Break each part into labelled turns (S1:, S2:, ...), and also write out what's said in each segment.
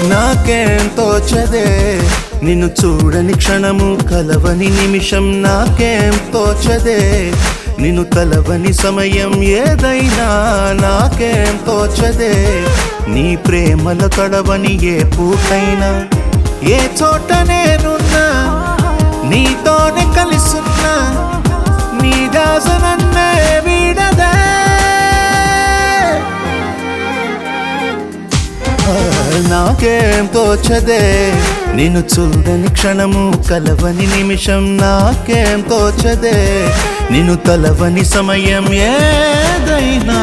S1: నాకేం తోచదే నిన్ను చూడని క్షణము కలవని నిమిషం నాకేం తోచదే నిన్ను కలవని సమయం ఏదైనా నాకేం తోచదే నీ ప్రేమల తడవని ఏ పూటైనా ఏ చోట నేనున్నా నీతోనే కలిసున్నా నీ దాస నన్నే వీడదే నాకేం తోచదే నిన్ను చూడని క్షణము కలవని నిమిషం నాకేం తోచదే నిన్ను తలవని సమయం ఏదైనా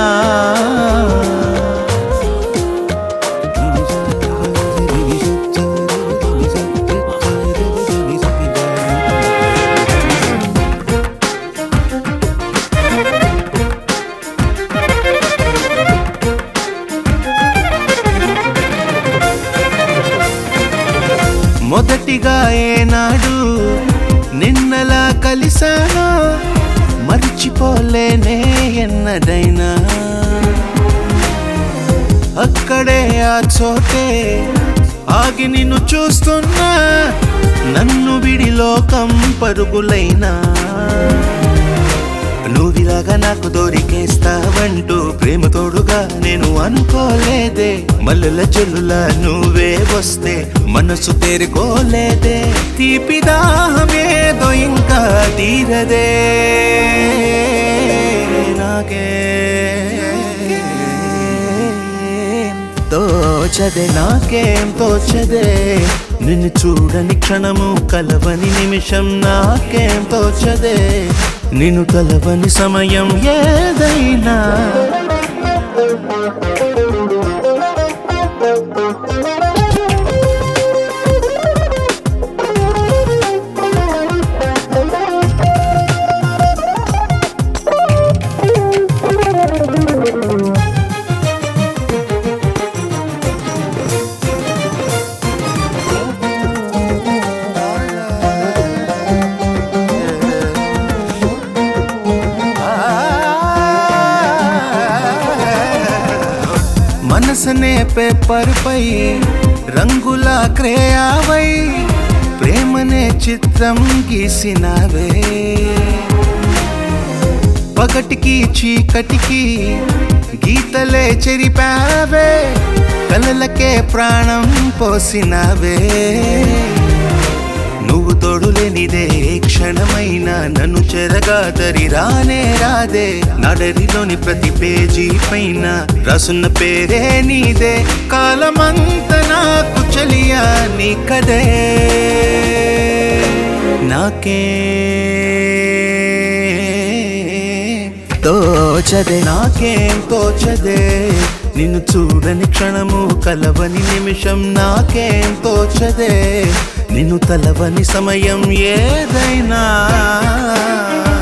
S1: మొదటిగా ఏనాడు నిన్నలా కలిసాను మర్చిపోలేనే ఎన్నడైనా అక్కడే ఆ చోటే ఆగి నిన్ను చూస్తున్నా నన్ను విడి లోకం పరుగులైనా నువ్విలాగా నాకు దొరికేస్తావంటూ ప్రేమ తోడుగా నేను అనుకోలేదే మల్లెల చెల్లులా నువ్వే వస్తే మనసు తేరుకోలేదే తీపి దాహమేదో ఇంకా తీరదే నాకే తోచదే నాకేం తోచదే నిన్ను చూడని క్షణము కలవని నిమిషం నాకేం తోచదే నిన్ను కలవని సమయం ఏదైనా మనసనే పేపర్ పై రంగుల క్రేయావై ప్రేమనే చిత్రం గీసినావే పగటికి చీకటికి గీతలే చెరిపావే కలలకే ప్రాణం పోసినావే నువ్వు తోడులేనిదే ఏ క్షణమైనా నన్ను చెరగాదరి రానే రాదే నడరిలోని ప్రతి పేజీ పైన రాసున్న పేరే నీదే కాలమంత నాకు చలియా నీ కదే నాకే తోచదే నాకేం తోచదే నిన్ను చూడని క్షణము కలవని నిమిషం నాకేం తోచదే నిన్ను తలవని సమయం ఏదైనా